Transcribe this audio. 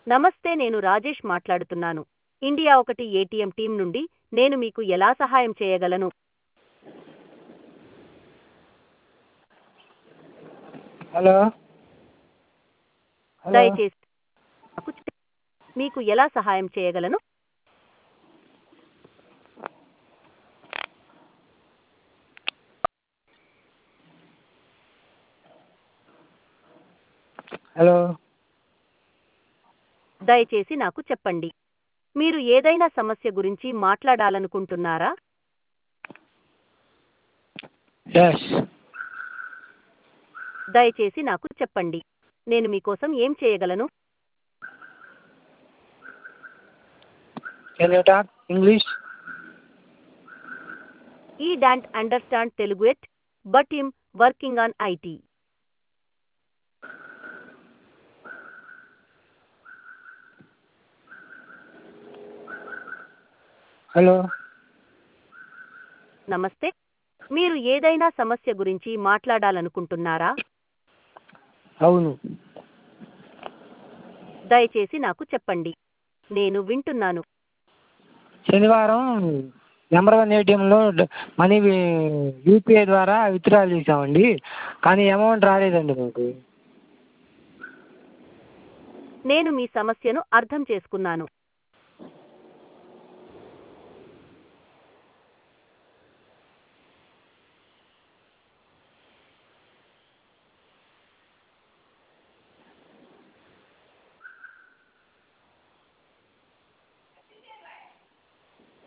నమస్తే నేను రాజేష్ మాట్లాడుతున్నాను ఇండియా ఒకటి ఏటీఎం టీం నుండి నేను మీకు ఎలా సహాయం చేయగలను హలో హలో దయచేసి నాకు చె- మీకు ఎలా సహాయం చేయగలను హలో దయచేసి నాకు చెప్పండి మీరు ఏదైనా సమస్య గురించి మాట్లాడాలనుకుంటున్నారా ఎస్ దయచేసి నాకు చెప్పండి నేను మీకోసం ఏం చేయగలను can you talk English I don't understand Telugu at but I'm working on IT hello నమస్తే మీరు ఏదైనా సమస్య గురించి మాట్లాడాలనుకుంటున్నారా అవును దయచేసి నాకు చెప్పండి నేను వింటున్నాను శనివారం నెంబర్ వన్ ఏటీఎంలో మనీ యూపీఐ ద్వారా విత్డ్రా చేసామండి కానీ అమౌంట్ రాలేదండి మాకు నేను మీ సమస్యను అర్థం చేసుకున్నాను